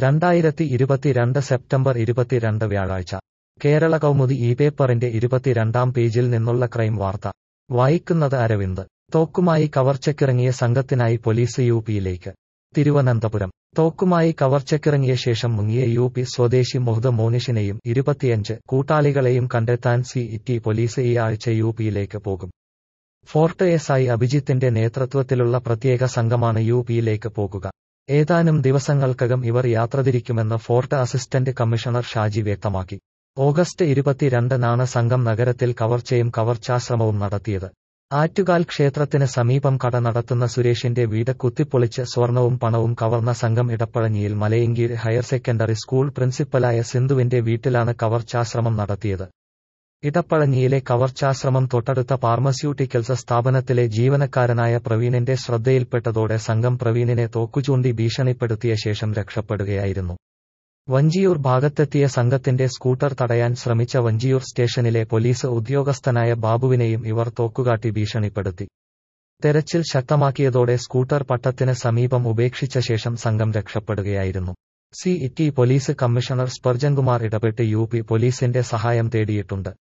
രണ്ടായിരത്തി ഇരുപത്തിരണ്ട് സെപ്റ്റംബർ ഇരുപത്തിരണ്ട് വ്യാഴാഴ്ച കേരള കൗമുദി ഈ പേപ്പറിന്റെ ഇരുപത്തിരണ്ടാം പേജിൽ നിന്നുള്ള ക്രൈം വാർത്ത വായിക്കുന്നത് അരവിന്ദ് തോക്കുമായി കവർച്ചയ്ക്കിറങ്ങിയ സംഘത്തിനായി പോലീസ് യു പിയിലേക്ക് തിരുവനന്തപുരം തോക്കുമായി കവർച്ചയ്ക്കിറങ്ങിയ ശേഷം മുങ്ങിയ യു പി സ്വദേശി മുഹദ് മോനിഷിനെയും ഇരുപത്തിയഞ്ച് കൂട്ടാളികളെയും കണ്ടെത്താൻ സി ടി പോലീസ് ഈ ആഴ്ച യു പിയിലേക്ക് പോകും ഫോർട്ട് എസ് ഐ അഭിജിത്തിന്റെ നേതൃത്വത്തിലുള്ള പ്രത്യേക സംഘമാണ് യു പിയിലേക്ക് പോകുക ഏതാനും ദിവസങ്ങൾക്കകം ഇവർ യാത്രതിരിക്കുമെന്ന് ഫോർട്ട് അസിസ്റ്റന്റ് കമ്മീഷണർ ഷാജി വ്യക്തമാക്കി ഓഗസ്റ്റ് ഇരുപത്തിരണ്ടിനാണ് സംഘം നഗരത്തിൽ കവർച്ചയും കവർച്ചാശ്രമവും നടത്തിയത് ആറ്റുകാൽ ക്ഷേത്രത്തിന് സമീപം കട നടത്തുന്ന സുരേഷിന്റെ വീട് കുത്തിപ്പൊളിച്ച് സ്വർണവും പണവും കവർന്ന സംഘം ഇടപ്പഴഞ്ഞിയിൽ മലയങ്കീഴ് ഹയർ സെക്കൻഡറി സ്കൂൾ പ്രിൻസിപ്പലായ സിന്ധുവിന്റെ വീട്ടിലാണ് കവർച്ചാശ്രമം നടത്തിയത് ഇടപ്പഴഞ്ഞിയിലെ കവർച്ചാശ്രമം തൊട്ടടുത്ത ഫാർമസ്യൂട്ടിക്കൽസ് സ്ഥാപനത്തിലെ ജീവനക്കാരനായ പ്രവീണിന്റെ ശ്രദ്ധയിൽപ്പെട്ടതോടെ സംഘം പ്രവീണിനെ തോക്കുചൂണ്ടി ഭീഷണിപ്പെടുത്തിയ ശേഷം രക്ഷപ്പെടുകയായിരുന്നു വഞ്ചിയൂർ ഭാഗത്തെത്തിയ സംഘത്തിന്റെ സ്കൂട്ടർ തടയാൻ ശ്രമിച്ച വഞ്ചിയൂർ സ്റ്റേഷനിലെ പോലീസ് ഉദ്യോഗസ്ഥനായ ബാബുവിനെയും ഇവർ തോക്കുകാട്ടി ഭീഷണിപ്പെടുത്തി തെരച്ചിൽ ശക്തമാക്കിയതോടെ സ്കൂട്ടർ പട്ടത്തിന് സമീപം ഉപേക്ഷിച്ച ശേഷം സംഘം രക്ഷപ്പെടുകയായിരുന്നു city police commissioner Sparjankumar ഇടപെട്ട് യു പി പോലീസിന്റെ സഹായം തേടിയിട്ടുണ്ട്